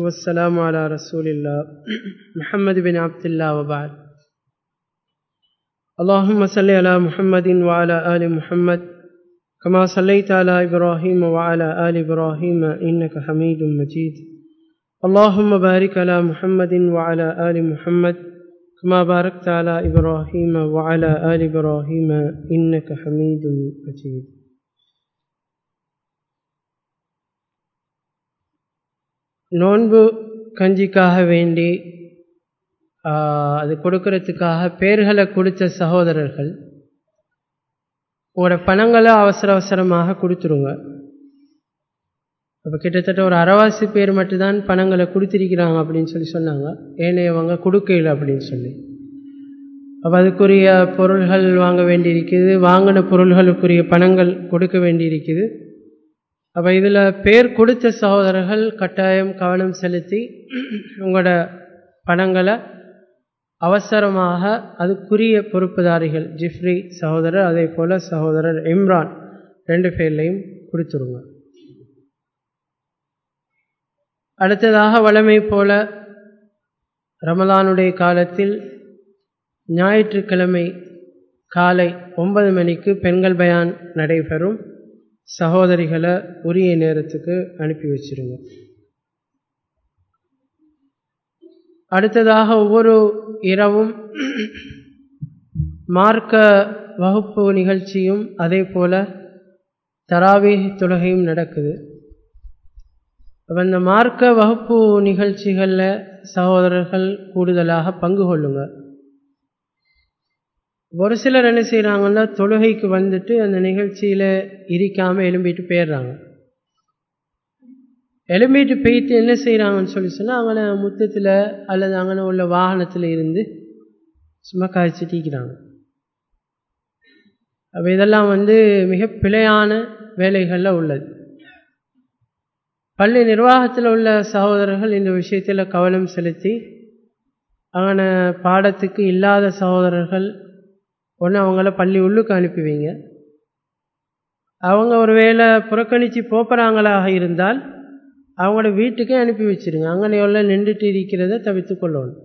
والسلام على رسول الله محمد بن عبد الله وبعد اللهم صل على محمد وعلى آل محمد كما صليت على إبراهيم وعلى آل إبراهيم إنك حميد مجيد اللهم بارك على محمد وعلى آل محمد كما باركت على إبراهيم وعلى آل إبراهيم إنك حميد مجيد நோன்பு கஞ்சிக்காக வேண்டி அது கொடுக்கறதுக்காக பேர்களை கொடுத்த சகோதரர்கள் உங்களோட பணங்களை அவசர அவசரமாக கொடுத்துருங்க அப்போ கிட்டத்தட்ட ஒரு அரைவாசி பேர் மட்டும்தான் பணங்களை கொடுத்திருக்கிறாங்க அப்படின்னு சொல்லி சொன்னாங்க ஏனையவங்க கொடுக்கல அப்படின்னு சொல்லி அப்போ அதுக்குரிய பொருள்கள் வாங்க வேண்டியிருக்குது வாங்கின பொருள்களுக்குரிய பணங்கள் கொடுக்க வேண்டியிருக்குது அப்போ இதில் பேர் கொடுத்த சகோதரர்கள் கட்டாயம் கவனம் செலுத்தி உங்களோட பணங்களை அவசரமாக அதுக்குரிய பொறுப்புதாரிகள் ஜிஃப்ரி சகோதரர் அதே போல் சகோதரர் இம்ரான் ரெண்டு பேர்லையும் கொடுத்துருங்க அடுத்ததாக வளமை போல ரமலானுடைய காலத்தில் ஞாயிற்றுக்கிழமை காலை ஒன்பது மணிக்கு பெண்கள் பயான் நடைபெறும் சகோதரிகளை உரிய நேரத்துக்கு அனுப்பி வச்சிருங்க அடுத்ததாக ஒவ்வொரு இரவும் மார்க்க வகுப்பு நிகழ்ச்சியும் அதே போல தராவி தொழுகையும் நடக்குது அப்போ இந்த மார்க்க வகுப்பு நிகழ்ச்சிகளில் சகோதரர்கள் கூடுதலாக பங்கு கொள்ளுங்க ஒரு சிலர் என்ன செய்கிறாங்கன்னா தொழுகைக்கு வந்துட்டு அந்த நிகழ்ச்சியில் இருக்காமல் எலும்பிட்டு போயிடுறாங்க எலும்பிட்டு போயிட்டு என்ன செய்கிறாங்கன்னு சொல்லி சொன்னால் அங்கே முத்தத்தில் அல்லது அங்கே உள்ள வாகனத்தில் இருந்து சும்மா காய்ச்சிட்டிக்கிறாங்க அப்போ இதெல்லாம் வந்து மிக பிழையான வேலைகளில் உள்ளது பள்ளி நிர்வாகத்தில் உள்ள சகோதரர்கள் இந்த விஷயத்தில் கவனம் செலுத்தி அங்கே பாடத்துக்கு இல்லாத சகோதரர்கள் ஒன்று அவங்கள பள்ளி உள்ளுக்கு அனுப்புவீங்க அவங்க ஒரு வேளை புறக்கணித்து போப்புறாங்களாக இருந்தால் அவங்களோட வீட்டுக்கே அனுப்பி வச்சிருங்க அங்கே உள்ள நின்றுட்டு இருக்கிறத தவிர்த்து கொள்ளணும்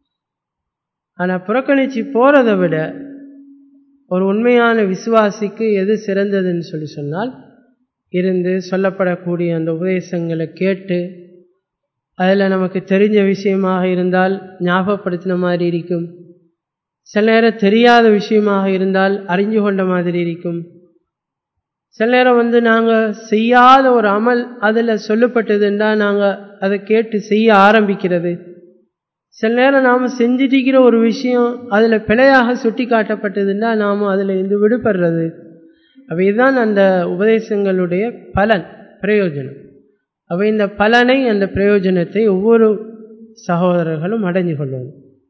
ஆனால் புறக்கணித்து போகிறத விட ஒரு உண்மையான விசுவாசிக்கு எது சிறந்ததுன்னு சொல்லி சொன்னால் இருந்து சொல்லப்படக்கூடிய அந்த உபதேசங்களை கேட்டு அதில் நமக்கு தெரிஞ்ச விஷயமாக இருந்தால் ஞாபகப்படுத்தின மாதிரி இருக்கும் சில நேரம் தெரியாத விஷயமாக இருந்தால் அறிஞ்சு கொண்ட மாதிரி இருக்கும் சில நேரம் வந்து நாங்கள் செய்யாத ஒரு அமல் அதில் சொல்லப்பட்டதுன்னா நாங்கள் அதை கேட்டு செய்ய ஆரம்பிக்கிறது சில நேரம் நாம் செஞ்சிட்டிருக்கிற ஒரு விஷயம் அதில் பிழையாக சுட்டி காட்டப்பட்டதுன்னா நாம் அதில் இருந்து விடுபடுறது அப்போ இதுதான் அந்த உபதேசங்களுடைய பலன் பிரயோஜனம் அப்போ இந்த பலனை அந்த பிரயோஜனத்தை ஒவ்வொரு சகோதரர்களும் அடைஞ்சு கொள்ளணும்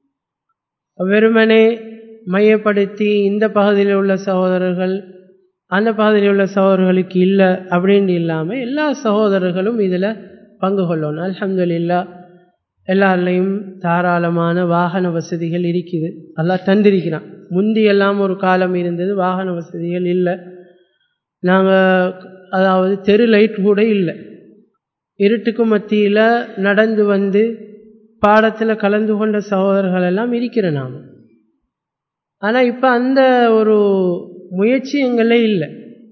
வெறுமனே மையப்படுத்தி இந்த பகுதியில் உள்ள சகோதரர்கள் அந்த பகுதியில் உள்ள சகோதரர்களுக்கு இல்லை அப்படின்னு இல்லாமல் எல்லா சகோதரர்களும் இதில் பங்கு கொள்ளணும் அலமதுல்லா எல்லாருலேயும் தாராளமான வாகன வசதிகள் இருக்குது எல்லாம் தந்திருக்கிறான் முந்தி எல்லாம் ஒரு காலம் இருந்தது வாகன வசதிகள் இல்லை நாங்கள் அதாவது தெரு லைட் கூட இல்லை இருட்டுக்கு மத்தியில் நடந்து வந்து பாடத்தில் கலந்து கொண்ட சகோதரர்கள் எல்லாம் இருக்கிற நாம் ஆனால் இப்போ அந்த ஒரு முயற்சி எங்களே இல்லை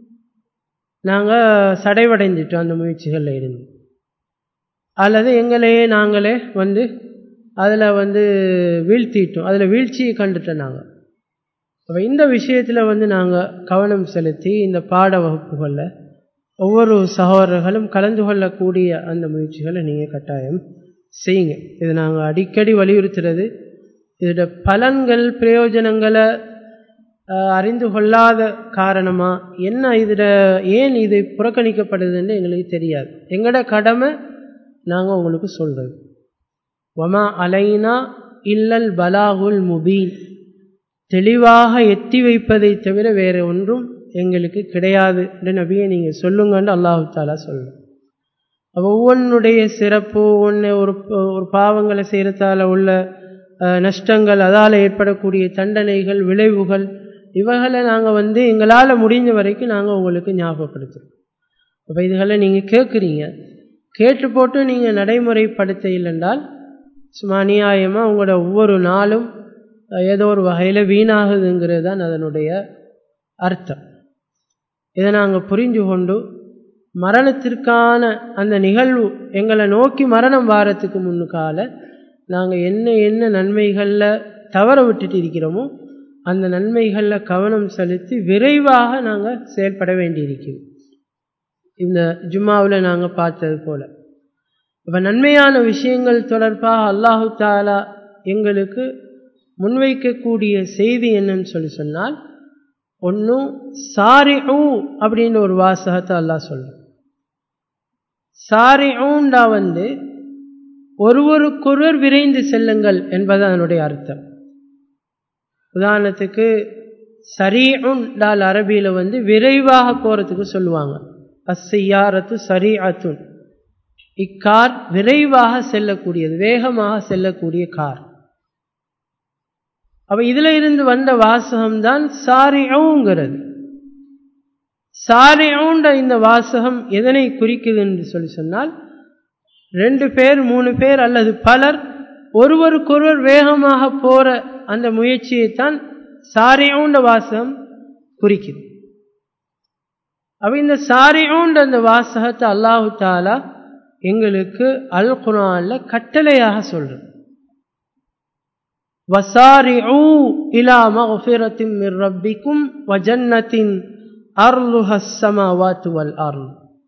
நாங்கள் சடைவடைஞ்சிட்டோம் அந்த முயற்சிகளில் இருந்து அல்லது எங்களையே நாங்களே வந்து அதில் வந்து வீழ்த்திட்டோம் அதில் வீழ்ச்சியை கண்டுட்டோம் நாங்கள் அப்போ இந்த விஷயத்தில் வந்து நாங்கள் கவனம் செலுத்தி இந்த பாட வகுப்புகளில் ஒவ்வொரு சகோதரர்களும் கலந்து கொள்ளக்கூடிய அந்த முயற்சிகளை நீங்கள் கட்டாயம் செய்யுங்க இது நாங்கள் அடிக்கடி வலியுறுத்துறது இதோட பலன்கள் பிரயோஜனங்களை அறிந்து கொள்ளாத காரணமாக என்ன இதில் ஏன் இது புறக்கணிக்கப்படுதுன்னு எங்களுக்கு தெரியாது எங்களோட கடமை நாங்கள் உங்களுக்கு சொல்கிறது ஒமா அலைனா இல்லல் பலாகுல் முபீன் தெளிவாக எத்தி வைப்பதை தவிர வேறு ஒன்றும் எங்களுக்கு கிடையாது என்று நபியை நீங்கள் சொல்லுங்கன்னு அல்லாஹு தாலா சொல்லும் அப்போ ஒவ்வொன்றுடைய சிறப்பு ஒன்று ஒரு ஒரு பாவங்களை செய்கிறதால உள்ள நஷ்டங்கள் அதால் ஏற்படக்கூடிய தண்டனைகள் விளைவுகள் இவைகளை நாங்கள் வந்து எங்களால் முடிஞ்ச வரைக்கும் நாங்கள் உங்களுக்கு ஞாபகப்படுத்துகிறோம் அப்போ இதுகளை நீங்கள் கேட்குறீங்க கேட்டு போட்டு நீங்கள் நடைமுறைப்படுத்த இல்லைன்றால் சும்மா அநியாயமாக உங்களோட ஒவ்வொரு நாளும் ஏதோ ஒரு வகையில் வீணாகுதுங்கிறது தான் அதனுடைய அர்த்தம் இதை நாங்கள் புரிஞ்சு கொண்டு மரணத்திற்கான அந்த நிகழ்வு எங்களை நோக்கி மரணம் வாரத்துக்கு முன்னுக்கால நாங்கள் என்ன என்ன நன்மைகளில் தவற விட்டுட்டு இருக்கிறோமோ அந்த நன்மைகளில் கவனம் செலுத்தி விரைவாக நாங்கள் செயல்பட வேண்டியிருக்கிறோம் இந்த ஜும்மாவில் நாங்கள் பார்த்தது போல இப்போ நன்மையான விஷயங்கள் தொடர்பாக அல்லாஹு தாலா எங்களுக்கு முன்வைக்கக்கூடிய செய்தி என்னன்னு சொல்லி சொன்னால் ஒன்றும் சாரி ஊ அப்படின்னு ஒரு வாசகத்தை அல்லாஹ் சொல்லும் சாரி ஊண்டா வந்து ஒருவருக்கொருவர் விரைந்து செல்லுங்கள் என்பது அதனுடைய அர்த்தம் உதாரணத்துக்கு சரீஉண்டால் அரபியில் வந்து விரைவாக போகிறதுக்கு சொல்லுவாங்க அஸ்ஸையாரத்து சரி அத்துன் இக்கார் விரைவாக செல்லக்கூடியது வேகமாக செல்லக்கூடிய கார் அப்ப இதுல இருந்து வந்த வாசகம் தான் சாரிவுங்கிறது சாரிவுண்ட இந்த வாசகம் எதனை குறிக்குது என்று சொல்லி சொன்னால் ரெண்டு பேர் மூணு பேர் அல்லது பலர் ஒருவருக்கொருவர் வேகமாக போற அந்த முயற்சியைத்தான் சாரிவுண்ட வாசகம் குறிக்குது அப்ப இந்த சாரிவுண்ட அந்த வாசகத்தை அல்லாஹு தாலா எங்களுக்கு அல் குரான்ல கட்டளையாக சொல்றது وسارعوا إلى مغفرة من ربكم وجنة أرضها السماوات والأرض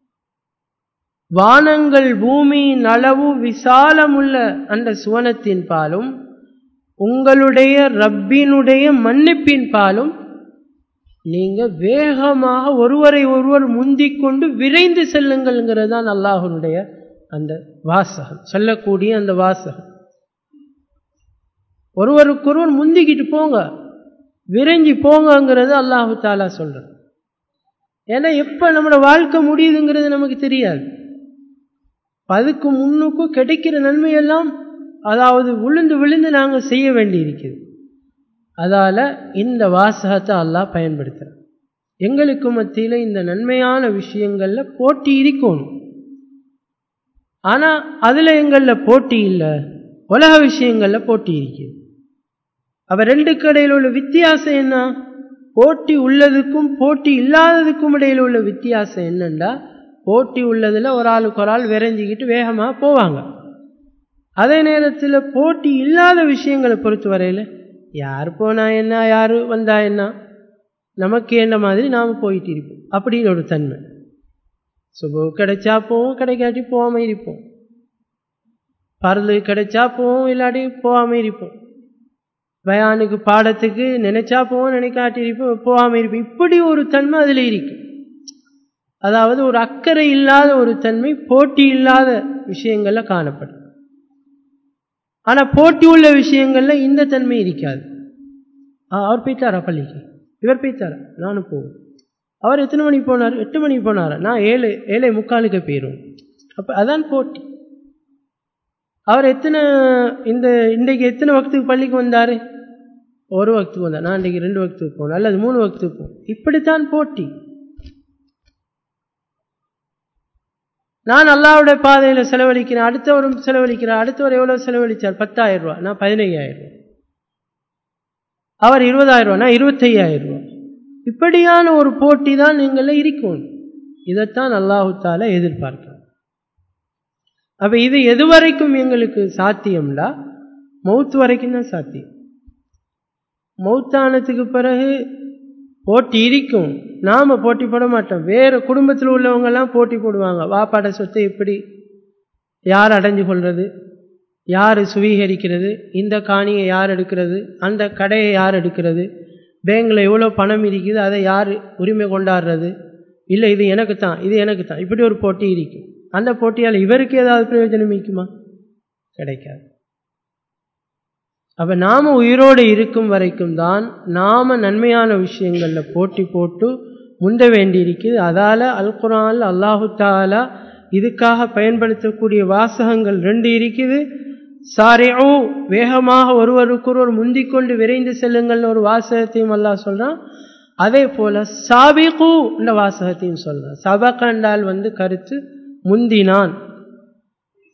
வானங்கள் பூமியின் அளவு விசாலமுள்ள அந்த சுவனத்தின் பாலும் உங்களுடைய ரப்பினுடைய மன்னிப்பின் பாலும் நீங்க வேகமாக ஒருவரை ஒருவர் முந்திக் கொண்டு விரைந்து செல்லுங்கள்ங்கிறது தான் அல்லாஹனுடைய அந்த வாசகம் சொல்லக்கூடிய அந்த வாசகம் ஒருவருக்கொருவர் முந்திக்கிட்டு போங்க விரைஞ்சி போங்கங்கிறது அல்லாஹு தாலா சொல்றது ஏன்னா எப்ப நம்மளோட வாழ்க்கை முடியுதுங்கிறது நமக்கு தெரியாது அதுக்கு முன்னுக்கும் கிடைக்கிற நன்மையெல்லாம் அதாவது விழுந்து விழுந்து நாங்கள் செய்ய வேண்டி இருக்குது அதால இந்த வாசகத்தை அல்லாஹ் பயன்படுத்துகிறோம் எங்களுக்கு மத்தியில் இந்த நன்மையான விஷயங்கள்ல போட்டி இருக்கணும் ஆனா அதுல எங்கள்ல போட்டி இல்லை உலக விஷயங்கள்ல போட்டி இருக்குது அவ ரெண்டுக்கு இடையில் உள்ள வித்தியாசம் என்ன போட்டி உள்ளதுக்கும் போட்டி இல்லாததுக்கும் இடையில் உள்ள வித்தியாசம் என்னண்டா போட்டி உள்ளதுல ஒரு ஆளுக்கு ஒரு ஆள் விரைஞ்சிக்கிட்டு வேகமாக போவாங்க அதே நேரத்தில் போட்டி இல்லாத விஷயங்களை பொறுத்த வரையில் யார் போனா என்ன யார் வந்தா என்ன நமக்கு என்ன மாதிரி நாம் போயிட்டு இருப்போம் அப்படின்னு ஒரு தன்மை சுபு கிடைச்சா போவோம் கிடைக்காட்டி போகாம இருப்போம் பரலு கிடைச்சா போவோம் இல்லாட்டி போகாம இருப்போம் பயானுக்கு பாடத்துக்கு நினைச்சா போவோம் நினைக்காட்டி இருப்போம் போகாம இருப்போம் இப்படி ஒரு தன்மை அதில் இருக்கு அதாவது ஒரு அக்கறை இல்லாத ஒரு தன்மை போட்டி இல்லாத விஷயங்கள்ல காணப்படும் ஆனா போட்டி உள்ள விஷயங்கள்ல இந்த தன்மை இருக்காது அவர் போய்த்தாரா பள்ளிக்கு இவர் போய்த்தாரா நானும் போவேன் அவர் எத்தனை மணிக்கு போனார் எட்டு மணிக்கு போனாரா நான் ஏழு ஏழை முக்காலுக்கு போயிடும் அப்ப அதான் போட்டி அவர் எத்தனை இந்த இன்றைக்கு எத்தனை வக்துக்கு பள்ளிக்கு வந்தாரு ஒரு வக்துக்கு வந்தார் நான் இன்றைக்கு ரெண்டு வக்துக்கு போனேன் அல்லது மூணு வக்துக்கு போனேன் இப்படித்தான் போட்டி நான் அல்லாவுடைய பாதையில செலவழிக்கிறேன் அடுத்தவரும் செலவழிக்கிறார் அடுத்தவர் எவ்வளவு செலவழிச்சார் பத்தாயிரம் ரூபாய் நான் பதினையாயிரம் ரூபாய் அவர் இருபதாயிரம் ரூபாய் நான் இருபத்தையாயிரம் ரூபாய் இப்படியான ஒரு போட்டி தான் நீங்கள இருக்கும் இதைத்தான் அல்லாஹுத்தால எதிர்பார்க்கிறோம் அப்ப இது எது வரைக்கும் எங்களுக்கு சாத்தியம்டா மவுத்து வரைக்கும் தான் சாத்தியம் மௌத்தானத்துக்கு பிறகு போட்டி இருக்கும் நாம போட்டி போட மாட்டோம் வேற குடும்பத்தில் உள்ளவங்க எல்லாம் போட்டி போடுவாங்க வாப்பாட சொத்தை எப்படி யார் அடைஞ்சு கொள்றது யார் சுவீகரிக்கிறது இந்த காணியை யார் எடுக்கிறது அந்த கடையை யார் எடுக்கிறது பேங்கில் எவ்வளோ பணம் இருக்குது அதை யார் உரிமை கொண்டாடுறது இல்லை இது எனக்கு தான் இது எனக்கு தான் இப்படி ஒரு போட்டி இருக்கும் அந்த போட்டியால் இவருக்கு ஏதாவது பிரயோஜனம் இருக்குமா கிடைக்காது அப்ப நாம உயிரோடு இருக்கும் வரைக்கும் தான் நாம நன்மையான விஷயங்கள்ல போட்டி போட்டு முந்த வேண்டியிருக்குது அதால அல் குரான் அல்லாஹு தாலா இதுக்காக பயன்படுத்தக்கூடிய வாசகங்கள் ரெண்டு இருக்குது சாரியூ வேகமாக ஒருவருக்கொருவர் முந்திக்கொண்டு விரைந்து செல்லுங்கள்னு ஒரு வாசகத்தையும் அல்லாஹ் சொல்றான் அதே போல சாபிகு என்ற வாசகத்தையும் சொல்றான் சபகண்டால் வந்து கருத்து முந்தினான்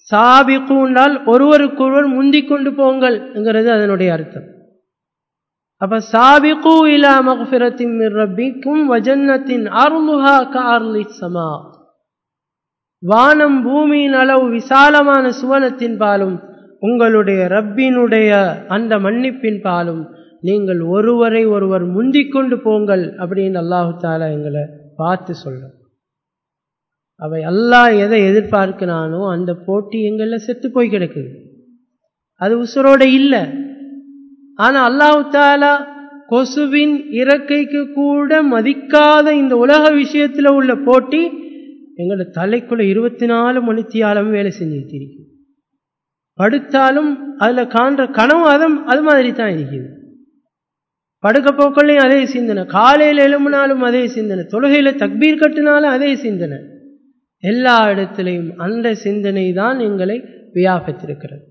சாபிக்கூண்டால் ஒருவருக்கொருவர் முந்திக் கொண்டு போங்கள் என்கிறது அதனுடைய அர்த்தம் அப்ப சாபிகு இலா மக்ஃபிரத்தின் மின் ரப்பிக்கும் வஜன்னத்தின் அருமுகா கார்லி சமா வானம் பூமியின் அளவு விசாலமான சுவனத்தின் பாலும் உங்களுடைய ரப்பினுடைய அந்த மன்னிப்பின் பாலும் நீங்கள் ஒருவரை ஒருவர் முந்திக் கொண்டு போங்கள் அப்படின்னு அல்லாஹு தாலா எங்களை பார்த்து சொல்றோம் அவை அல்லாஹ் எதை எதிர்பார்க்கிறானோ அந்த போட்டி எங்கள செத்து போய் கிடக்குது அது உசுரோட இல்லை ஆனா அல்லாஹு தாலா கொசுவின் இறக்கைக்கு கூட மதிக்காத இந்த உலக விஷயத்துல உள்ள போட்டி எங்களோட தலைக்குள்ள இருபத்தி நாலு மணித்தியாலும் வேலை செஞ்சுட்டு இருக்கு படுத்தாலும் அதுல காண்ற கனவு அதம் அது மாதிரி தான் இருக்குது படுக்க போக்கள்லையும் அதே சிந்தனை காலையில் எழும்பினாலும் அதே சிந்தனை தொழுகையில தக்பீர் கட்டினாலும் அதே சிந்தனை எல்லா இடத்திலையும் அந்த சிந்தனை தான் எங்களை வியாபித்திருக்கிறது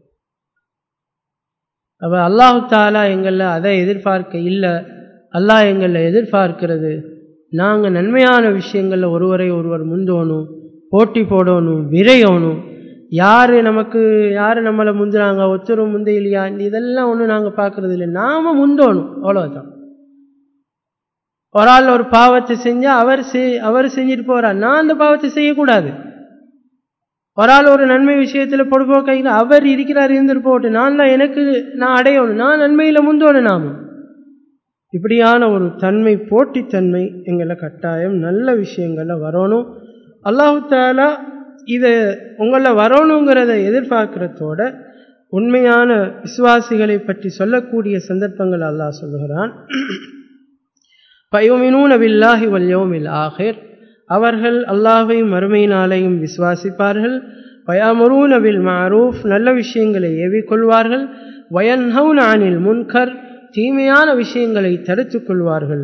அப்ப அல்லாஹு தாலா எங்களில் அதை எதிர்பார்க்க இல்லை அல்லாஹ் எங்களில் எதிர்பார்க்கிறது நாங்கள் நன்மையான விஷயங்களில் ஒருவரை ஒருவர் முந்தோணும் போட்டி போடணும் விரையணும் யார் நமக்கு யார் நம்மளை முந்துறாங்க ஒத்தரும் முந்த இல்லையா இதெல்லாம் ஒன்றும் நாங்கள் பார்க்கறது இல்லை நாம முந்தோணும் அவ்வளோதான் ஒரு ஆள் ஒரு பாவத்தை செஞ்சா அவர் அவர் செஞ்சுட்டு போறார் நான் அந்த பாவத்தை செய்யக்கூடாது ஒரு ஆள் ஒரு நன்மை விஷயத்துல பொடுபோக்கையில் அவர் இருக்கிறார் இருந்துட்டு போட்டு நான் தான் எனக்கு நான் அடையணும் நான் நன்மையில முந்தோணும் நாம இப்படியான ஒரு தன்மை போட்டித்தன்மை எங்களை கட்டாயம் நல்ல விஷயங்கள்ல வரணும் அல்லாஹு தாலா இதை உங்களை வரணுங்கிறத எதிர்பார்க்கிறதோட உண்மையான விசுவாசிகளை பற்றி சொல்லக்கூடிய சந்தர்ப்பங்கள் அல்லாஹ் சொல்லுகிறான் பயோமினூன் அபில்லாஹி வல்யோமில் ஆஹிர் அவர்கள் அல்லாஹையும் மறுமையினாலையும் விசுவாசிப்பார்கள் வயாமரூன் அபில் மாரூஃப் நல்ல விஷயங்களை ஏவிக்கொள்வார்கள் வயன்ஹவுன் அனில் முன்கர் தீமையான விஷயங்களை தடுத்துக் கொள்வார்கள்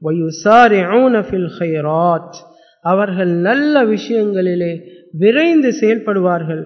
ஹைராத் அவர்கள் நல்ல விஷயங்களிலே விரைந்து செயல்படுவார்கள்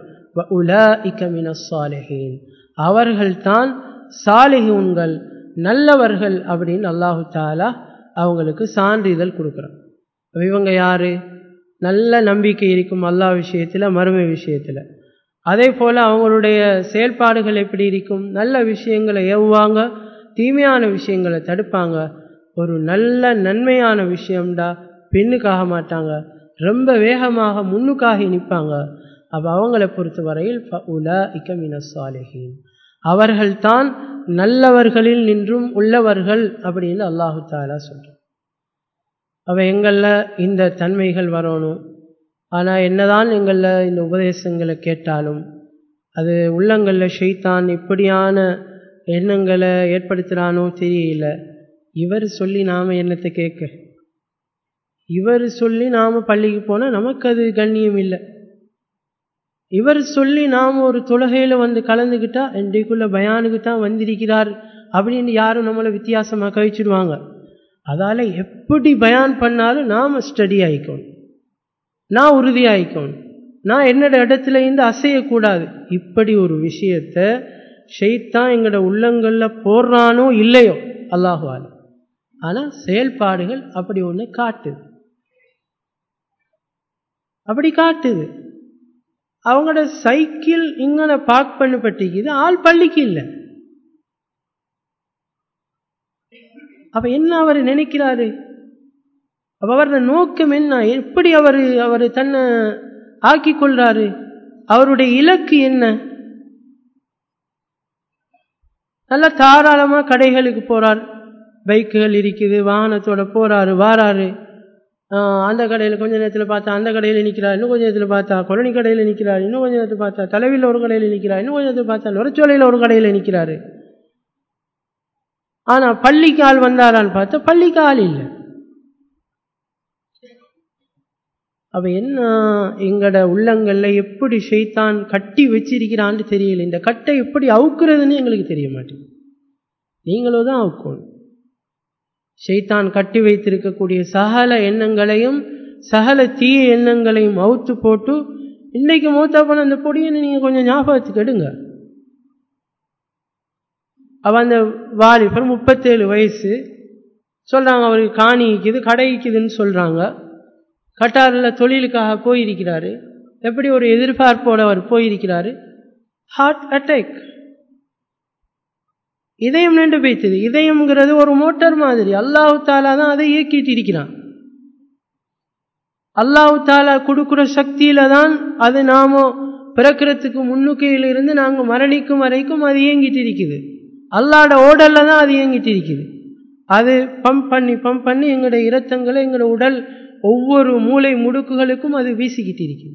அவர்கள்தான் சாலிகுன்கள் நல்லவர்கள் அப்படின்னு அல்லாஹு தாலா அவங்களுக்கு சான்றிதழ் கொடுக்குறான் இவங்க யாரு நல்ல நம்பிக்கை இருக்கும் அல்லா விஷயத்துல மறுமை விஷயத்துல அதே போல அவங்களுடைய செயல்பாடுகள் எப்படி இருக்கும் நல்ல விஷயங்களை ஏவுவாங்க தீமையான விஷயங்களை தடுப்பாங்க ஒரு நல்ல நன்மையான விஷயம்டா பெண்ணுக்காக மாட்டாங்க ரொம்ப வேகமாக முன்னுக்காகி நிற்பாங்க அப்போ அவங்கள பொறுத்த வரையில் உலா இக்கமின சாலிஹீன் அவர்கள்தான் நல்லவர்களில் நின்றும் உள்ளவர்கள் அப்படின்னு அல்லாஹு தாலா சொல்கிறார் அவ எங்களில் இந்த தன்மைகள் வரணும் ஆனால் என்னதான் எங்களில் இந்த உபதேசங்களை கேட்டாலும் அது உள்ளங்களில் ஷெய்தான் இப்படியான எண்ணங்களை ஏற்படுத்துகிறானோ தெரியல இவர் சொல்லி நாம் என்னத்தை கேட்க இவர் சொல்லி நாம் பள்ளிக்கு போனால் நமக்கு அது கண்ணியம் இல்லை இவர் சொல்லி நாம் ஒரு தொழுகையில் வந்து கலந்துக்கிட்டா இன்றைக்குள்ள பயானுக்கு தான் வந்திருக்கிறார் அப்படின்னு யாரும் நம்மளை வித்தியாசமாக கழிச்சிடுவாங்க அதால் எப்படி பயான் பண்ணாலும் நாம் ஸ்டடி ஆகிக்கணும் நான் உறுதி ஆகிக்கணும் நான் என்னோட இடத்துல இருந்து அசையக்கூடாது இப்படி ஒரு விஷயத்த ஷெய்தான் எங்களோட உள்ளங்களில் போடுறானோ இல்லையோ அல்லாஹுவால் ஆனால் செயல்பாடுகள் அப்படி ஒன்று காட்டுது அப்படி காட்டுது அவங்களோட சைக்கிள் இங்கன பார்க் பண்ணப்பட்டிக்குது ஆள் பள்ளிக்கு இல்லை அப்ப என்ன அவர் நினைக்கிறாரு அப்ப அவரோட நோக்கம் என்ன எப்படி அவர் அவர் தன்னை ஆக்கி கொள்றாரு அவருடைய இலக்கு என்ன நல்லா தாராளமா கடைகளுக்கு போறார் பைக்குகள் இருக்குது வாகனத்தோட போறாரு வாராரு அந்த கடையில் கொஞ்ச நேரத்தில் பார்த்தா அந்த கடையில் நிற்கிறார் இன்னும் கொஞ்சம் நேரத்தில் பார்த்தா கொலனி கடையில் நிற்கிறார் இன்னும் கொஞ்சம் நேரத்தில் பார்த்தா தலைவியில் ஒரு கடையில் நிற்கிறார் இன்னும் கொஞ்சம் நேரத்தில் பார்த்தா நுரச்சோலையில் ஒரு கடையில் நிற்கிறாரு ஆனா பள்ளிக்கு ஆள் வந்தாரான்னு பார்த்தா பள்ளிக்கு ஆள் இல்லை அவ என்ன எங்கட உள்ளங்கள்ல எப்படி ஷெய்தான் கட்டி வச்சிருக்கிறான்னு தெரியல இந்த கட்டை எப்படி அவுக்குறதுன்னு எங்களுக்கு தெரிய மாட்டேங்குது நீங்களும் தான் அவுக்கணும் ஷெய்தான் கட்டி வைத்திருக்கக்கூடிய சகல எண்ணங்களையும் சகல தீய எண்ணங்களையும் அவுத்து போட்டு இன்னைக்கு மூத்தா பண்ண அந்த பொடியை நீங்க கொஞ்சம் ஞாபகத்துக்கு எடுங்க அவ அந்த வாலிபர் முப்பத்தேழு வயசு சொல்றாங்க அவருக்கு காணி இருக்குது கடை இருக்குதுன்னு சொல்றாங்க கட்டாரில் தொழிலுக்காக போயிருக்கிறாரு எப்படி ஒரு எதிர்பார்ப்போடு அவர் போயிருக்கிறாரு ஹார்ட் அட்டாக் இதயம் நின்று போய்த்தது இதயம்ங்கிறது ஒரு மோட்டார் மாதிரி அல்லாஹு தாலா தான் அதை இயக்கிட்டு இருக்கிறான் அல்லாஹு தாலா கொடுக்குற சக்தியில தான் அது நாம பிறக்கிறதுக்கு முன்னுக்கையில் இருந்து நாங்கள் மரணிக்கும் வரைக்கும் அது இயங்கிட்டு இருக்குது அல்லாட ஓடல்ல தான் அது இயங்கிட்டு இருக்குது அது பம்ப் பண்ணி பம்ப் பண்ணி எங்களுடைய இரத்தங்களை எங்களோட உடல் ஒவ்வொரு மூளை முடுக்குகளுக்கும் அது வீசிக்கிட்டு இருக்குது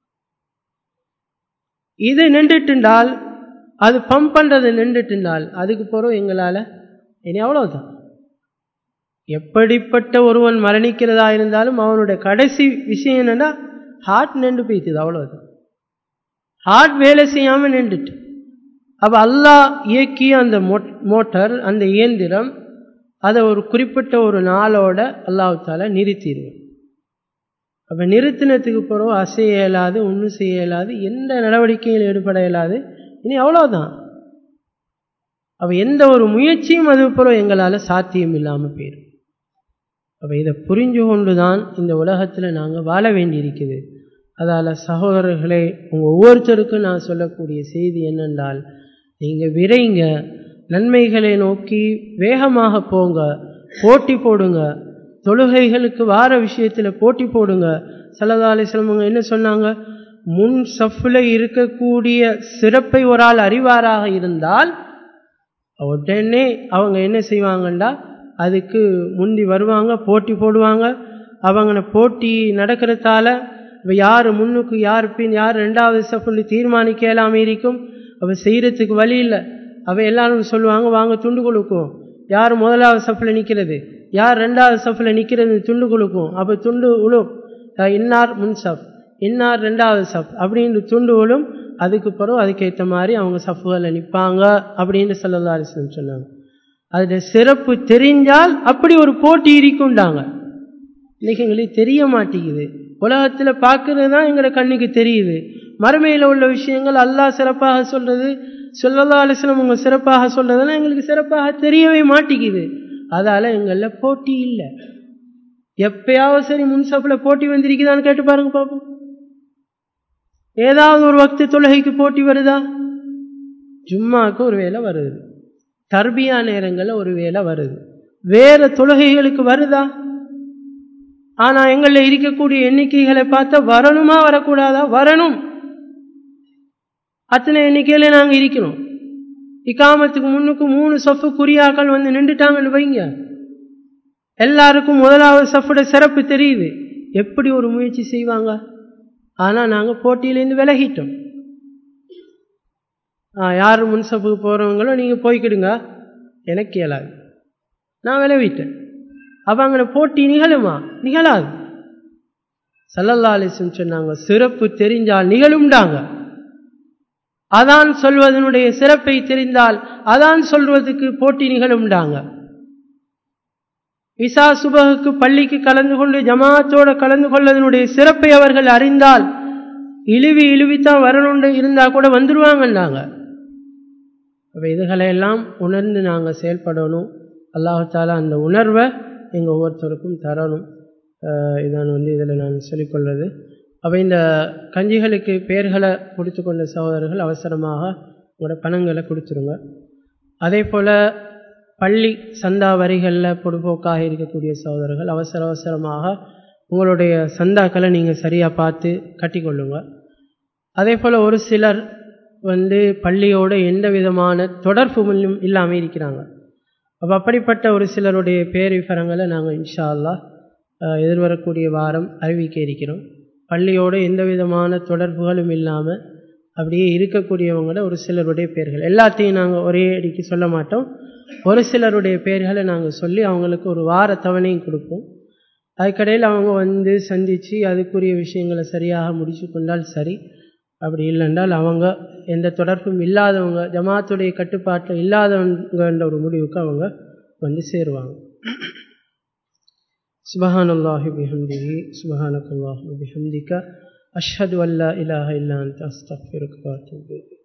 இது நின்றுட்டுண்டால் அது பம்ப் பண்ணுறது நின்றுட்டுண்டால் அதுக்கு பிறகு எங்களால் இனி அவ்வளவுதான் எப்படிப்பட்ட ஒருவன் மரணிக்கிறதா இருந்தாலும் அவனுடைய கடைசி விஷயம் என்னன்னா ஹார்ட் நின்று போய்த்துது அவ்வளவுதான் ஹார்ட் வேலை செய்யாமல் நின்றுட்டு அப்போ அல்லாஹ் இயக்கிய அந்த மோட்டார் அந்த இயந்திரம் அதை ஒரு குறிப்பிட்ட ஒரு நாளோட அல்லாஹால நிறுத்திடுவேன் அப்போ நிறுத்தினத்துக்கு பிறகு அசைய இயலாது ஒன்றும் செய்ய இயலாது எந்த நடவடிக்கையில் ஈடுபட இயலாது இனி அவ்வளோதான் அப்போ எந்த ஒரு முயற்சியும் அது பிறகு எங்களால் சாத்தியம் இல்லாமல் போயிடும் அப்போ இதை புரிஞ்சு கொண்டு தான் இந்த உலகத்தில் நாங்கள் வாழ வேண்டியிருக்குது அதால் சகோதரர்களே உங்கள் ஒவ்வொருத்தருக்கும் நான் சொல்லக்கூடிய செய்தி என்னென்றால் நீங்கள் விரைங்க நன்மைகளை நோக்கி வேகமாக போங்க போட்டி போடுங்க தொழுகைகளுக்கு வார விஷயத்தில் போட்டி போடுங்க சல்லதாலை சிலமங்க என்ன சொன்னாங்க முன் சஃபில் இருக்கக்கூடிய சிறப்பை ஒரு ஆள் அறிவாராக இருந்தால் உடனே அவங்க என்ன செய்வாங்கண்டா அதுக்கு முந்தி வருவாங்க போட்டி போடுவாங்க அவங்க போட்டி நடக்கிறதால இப்போ யார் முன்னுக்கு யார் பின் யார் ரெண்டாவது சஃபுன்னு தீர்மானிக்க இல்லாமல் இருக்கும் அவள் செய்கிறதுக்கு வழி இல்லை அவள் எல்லாரும் சொல்லுவாங்க வாங்க துண்டு கொடுக்கும் யார் முதலாவது சஃபில் நிற்கிறது யார் ரெண்டாவது சஃபில் நிற்கிறது துண்டு கொடுக்கும் அப்போ துண்டு உழும் இன்னார் முன் சஃப் இன்னார் ரெண்டாவது சஃப் அப்படின்னு துண்டு உழும் அதுக்கு பிறகு அதுக்கேற்ற மாதிரி அவங்க சஃப்புகளில் நிற்பாங்க அப்படின்னு சொல்லல்லா அலிஸ்லம் சொன்னாங்க அதோட சிறப்பு தெரிஞ்சால் அப்படி ஒரு போட்டி இருக்குண்டாங்க இன்னைக்கு எங்களுக்கு தெரிய மாட்டேங்குது உலகத்தில் பார்க்கறது தான் எங்களோட கண்ணுக்கு தெரியுது மறுமையில் உள்ள விஷயங்கள் அல்லாஹ் சிறப்பாக சொல்றது சொல்லல்லா அலிஸ்லம் உங்க சிறப்பாக சொல்றதெல்லாம் எங்களுக்கு சிறப்பாக தெரியவே மாட்டேங்குது அதால எங்களில் போட்டி இல்லை எப்பயாவது சரி முன்சப்பில் போட்டி வந்திருக்குதான்னு கேட்டு பாருங்க பாப்போம் ஏதாவது ஒரு வக்து தொழுகைக்கு போட்டி வருதா ஜும்மாவுக்கு ஒரு வேலை வருது தர்பியா நேரங்களில் ஒரு வேலை வருது வேற தொழுகைகளுக்கு வருதா ஆனா எங்களில் இருக்கக்கூடிய எண்ணிக்கைகளை பார்த்தா வரணுமா வரக்கூடாதா வரணும் அத்தனை எண்ணிக்கையில நாங்க இருக்கணும் இக்காமத்துக்கு முன்னுக்கு மூணு சஃப்பு குறியாக்கள் வந்து நின்றுட்டாங்கன்னு வைங்க எல்லாருக்கும் முதலாவது சஃபோட சிறப்பு தெரியுது எப்படி ஒரு முயற்சி செய்வாங்க ஆனா நாங்க போட்டியிலேருந்து விலகிட்டோம் யார் முன்சப்புக்கு போறவங்களோ நீங்க போய்க்கிடுங்க எனக்கு இயலாது நான் விளைவிட்டேன் அப்ப அங்கே போட்டி நிகழுமா நிகழாது சல்லல்லா அலிசம் சொன்னாங்க சிறப்பு தெரிஞ்சால் நிகழும்டாங்க அதான் சொல்வதனுடைய சிறப்பை தெரிந்தால் அதான் சொல்வதற்கு போட்டி நிகழும்டாங்க விசா சுபகுக்கு பள்ளிக்கு கலந்து கொண்டு ஜமாத்தோட கலந்து கொள்ளதனுடைய சிறப்பை அவர்கள் அறிந்தால் இழுவி இழுவித்தான் வரணும்னு இருந்தா கூட வந்துருவாங்கன்னாங்க அப்போ இதுகளையெல்லாம் உணர்ந்து நாங்கள் செயல்படணும் அல்லாஹால அந்த உணர்வை எங்கள் ஒவ்வொருத்தருக்கும் தரணும் இதான் வந்து இதில் நான் சொல்லிக்கொள்வது அப்போ இந்த கஞ்சிகளுக்கு பெயர்களை கொடுத்து கொண்ட சகோதரர்கள் அவசரமாக உங்களோட பணங்களை கொடுத்துருங்க அதே போல் பள்ளி சந்தா வரிகளில் பொடுபோக்காக இருக்கக்கூடிய சகோதரர்கள் அவசர அவசரமாக உங்களுடைய சந்தாக்களை நீங்கள் சரியாக பார்த்து கட்டிக்கொள்ளுங்க அதே போல் ஒரு சிலர் வந்து பள்ளியோடு எந்த விதமான தொடர்பும் இல்லாமல் இருக்கிறாங்க அப்போ அப்படிப்பட்ட ஒரு சிலருடைய பேர் விவரங்களை நாங்கள் இன்ஷா அல்லா எதிர்வரக்கூடிய வாரம் அறிவிக்க இருக்கிறோம் பள்ளியோடு எந்த விதமான தொடர்புகளும் இல்லாமல் அப்படியே இருக்கக்கூடியவங்கள ஒரு சிலருடைய பேர்கள் எல்லாத்தையும் நாங்கள் ஒரே அடிக்கு சொல்ல மாட்டோம் ஒரு சிலருடைய பேர்களை நாங்கள் சொல்லி அவங்களுக்கு ஒரு வார தவணையும் கொடுப்போம் அதுக்கடையில் அவங்க வந்து சந்தித்து அதுக்குரிய விஷயங்களை சரியாக முடிச்சு கொண்டால் சரி அப்படி இல்லைன்றால் அவங்க எந்த தொடர்பும் இல்லாதவங்க ஜமாத்துடைய கட்டுப்பாட்டில் இல்லாதவங்கன்ற ஒரு முடிவுக்கு அவங்க வந்து சேருவாங்க சுபஹான் அல்லாஹி பிஹம்திஹி சுபஹானக் அல்லாஹி பிஹம்திக அஷ்ஹது அல்லா இலாஹ இல்லா அன்த அஸ்தக்ஃபிருக்க வ அத்தூபு